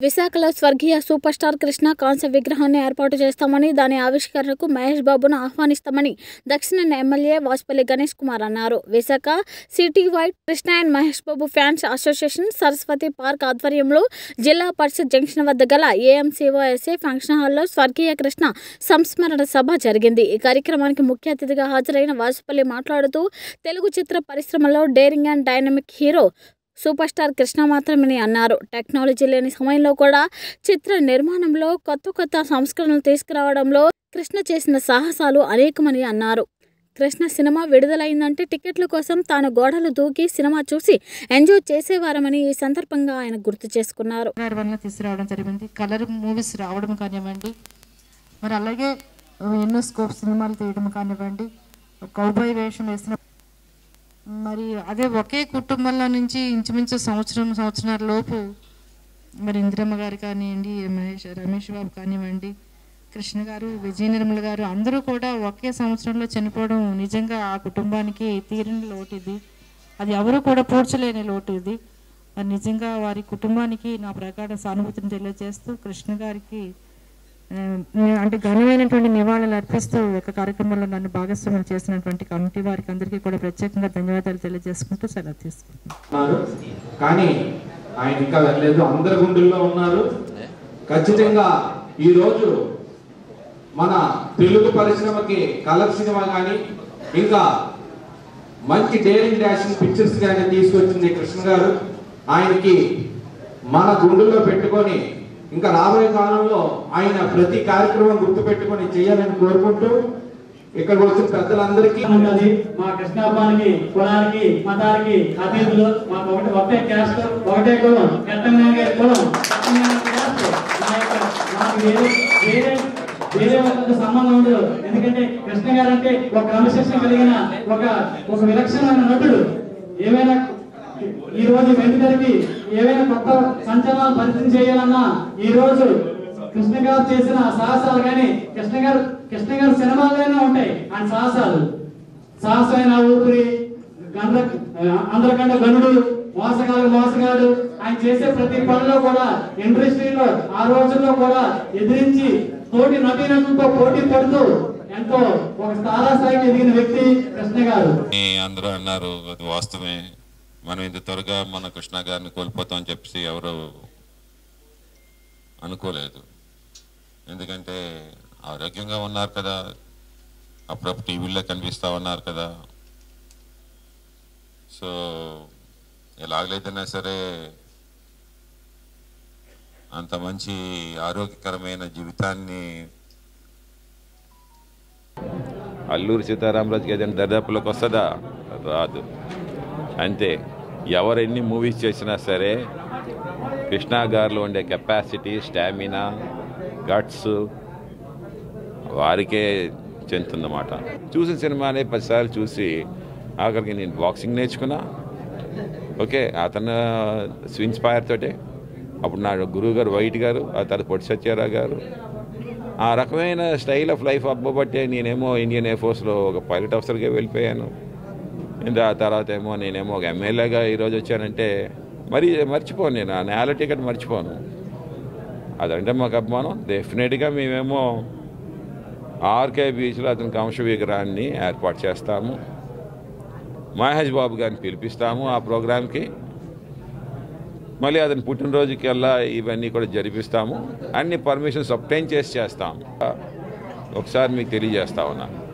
విశాఖలో స్వర్గీయ super star Krishna కాంస్య విగ్రహాన్ని ఏర్పాటు చేస్తామని దాని ఆవిష్కరణకు మహేష్ బాబును ఆహ్వానిస్తామని దక్షిణ ఎమ్మెల్యే వాజ్పల్లి గణేష్ కుమార్ అన్నారు Visakha city wide Krishna and Mahesh Babu fans association Saraswati park ఆధ్వర్యంలో జిల్లా పరిషత్ జంక్షన్ వద్ద గల ఏఎంసీఓఎస్ఏ ఫంక్షన్ హాల్లో స్వర్గీయ కృష్ణ సంస్మరణ సభ జరిగింది ఈ కార్యక్రమానికి ముఖ్య అతిథిగా హాజరైన వాజ్పల్లి మాట్లాడుతూ తెలుగు చిత్ర పరిశ్రమలో daring and dynamic hero super star Krishna మాత్రమని అన్నారు టెక్నాలజీ లేని సమయంలో కూడా చిత్ర నిర్మాణంలో కొత్త కొత్త సంస్కరణలు తీసుకురావడంలో కృష్ణ చేసిన సాహసాలు అనేకమని అన్నారు కృష్ణ సినిమా విడుదలైందంటే టికెట్ల కోసం తాను గోడలు దూకి సినిమా చూసి ఎంజాయ్ చేసేవారమని ఈ సందర్భంగా ఆయన గుర్తు చేసుకున్నారు గారి వల్ల తీసుకురావడం జరిగింది కలర్ మూవీస్ రావడం కానివ్వండి మరి అలాగే ఆ, ఎన్నో స్కోప్ సినిమాలు తీయడం కానివ్వండి కౌబాయ్ వేషం వేసిన మరి అదే ఒకే కుటుంబంలో నుంచి ఇంచుమించు సంవత్సరం సంవత్సరాల లోపు మరి ఇందిరమ్మ గారు కానివ్వండి మహేష్ రమేష్ బాబు కానివ్వండి కృష్ణ గారు విజయ నిర్మల గారు అందరూ కూడా ఒకే సంవత్సరంలో చనిపోవడం నిజంగా ఆ కుటుంబానికి తీరని లోటు ఇది అది ఎవరు కూడా పూడ్చలేని లోటు ఇది మరి నిజంగా వారి కుటుంబానికి నా ప్రకార సానుభూతిని తెలియజేస్తూ కృష్ణ గారికి ఆ, అంటే ఘనమైనటువంటి నివాళులు అర్పిస్తూ ఈ యొక్క కార్యక్రమంలో నన్ను భాగస్వామ్యం చేసినటువంటి కమిటీ వారికి అందరికీ కూడా ప్రత్యేకంగా ధన్యవాదాలు తెలియజేసుకుంటూ సెలవు తీసుకుంటున్నాను ఉన్నారు కానీ ఆయన ఇంకా వెళ్ళలేదు అందరి గుండెల్లో ఉన్నారు ఖచ్చితంగా ఈ రోజు మన తెలుగు పరిశ్రమకి కలర్ సినిమా కానీ ఇంకా మంచి డేరింగ్ డాషింగ్ పిక్చర్స్ కానీ తీసుకొచ్చింది కృష్ణ గారు ఆయనకి మన గుండెల్లో పెట్టుకొని ఇంకా రాబోయే కాలంలో ఆయన ప్రతి కార్యక్రమం గుర్తు పెట్టుకొని చేయాలని కోరుకుంటూ ఇక్కడికి వచ్చిన పెద్దలందరికీ ఉన్నది మా కృష్ణాపానికి కులానికి మతానికి అతిథులు మాకు ఒకటి ఒకటే క్యాస్ట్ ఒకటే కులం ఎట్టంగా కులం ఎట్టంగా క్యాస్ట్ మా యొక్క మాకు వేరే వేరే వేరే ఒక సంబంధం ఉండదు ఎందుకంటే కృష్ణ గారు అంటే ఒక క్రమశిక్షణ కలిగిన ఒక ఒక విలక్షణమైన నటుడు ఏమైనా ఈ రోజు వెంటనే ఏవైనా కొత్త సంచలనాలు పరిచయం చేయాలన్నా ఈ రోజు కృష్ణ గారు చేసిన సాహసాలు కానీ కృష్ణ గారు కృష్ణ గారు సినిమాల్లోనే ఉంటాయి ఆయన సాహసాలు సాహసమైన ఊపిరి గండ్ర అందరికంటే గనుడు మోసగాడు మోసగాడు ఆయన చేసే ప్రతి పనిలో కూడా ఇండస్ట్రీలో ఆ రోజుల్లో కూడా ఎదిరించి తోటి నటీనటులతో పోటీ పడుతూ ఎంతో ఒక తారాస్థాయికి ఎదిగిన వ్యక్తి కృష్ణ గారు అని అందరూ అన్నారు అది వాస్తవమే మనం ఇంత త్వరగా మన కృష్ణ గారిని కోల్పోతాం అని చెప్పి ఎవరు అనుకోలేదు ఎందుకంటే ఆరోగ్యంగా ఉన్నారు కదా అప్పుడప్పుడు టీవీలో కనిపిస్తూ ఉన్నారు కదా సో ఎలాగలేదన్నా సరే అంత మంచి ఆరోగ్యకరమైన జీవితాన్ని అల్లూరి సీతారామరాజుకి ఏదైనా దరిదాపులోకి వస్తుందా రాదు అంతే ఎవరు ఎన్ని మూవీస్ చేసినా సరే కృష్ణా గారిలో ఉండే కెపాసిటీ స్టామినా గట్స్ వారికే చెందుతుందన్నమాట చూసిన సినిమానే పదిసార్లు చూసి ఆఖరికి నేను బాక్సింగ్ నేర్చుకున్నా ఓకే అతను ఇన్స్పైర్ తోటే అప్పుడు నా గురువు గారు వైట్ గారు ఆ తర్వాత పొట్టి సత్యారావు గారు ఆ రకమైన స్టైల్ ఆఫ్ లైఫ్ అబ్బబట్టే నేనేమో ఇండియన్ ఎయిర్ ఫోర్స్లో ఒక పైలట్ ఆఫీసర్గా వెళ్ళిపోయాను ఇంకా ఆ తర్వాత ఏమో నేనేమో ఒక ఎమ్మెల్యేగా ఈరోజు వచ్చానంటే మరి మర్చిపోను నేను ఆ నేల టికెట్ మర్చిపోను అదంటే మాకు అభిమానం డెఫినెట్గా మేమేమో ఆర్కే బీచ్లో అతని కంశ విగ్రహాన్ని ఏర్పాటు చేస్తాము మహేష్ బాబు గారిని పిలిపిస్తాము ఆ ప్రోగ్రామ్కి మళ్ళీ అతని పుట్టినరోజుకల్లా ఇవన్నీ కూడా జరిపిస్తాము అన్ని పర్మిషన్స్ అప్టైన్ చేసి చేస్తాము ఒకసారి మీకు తెలియజేస్తా ఉన్నాను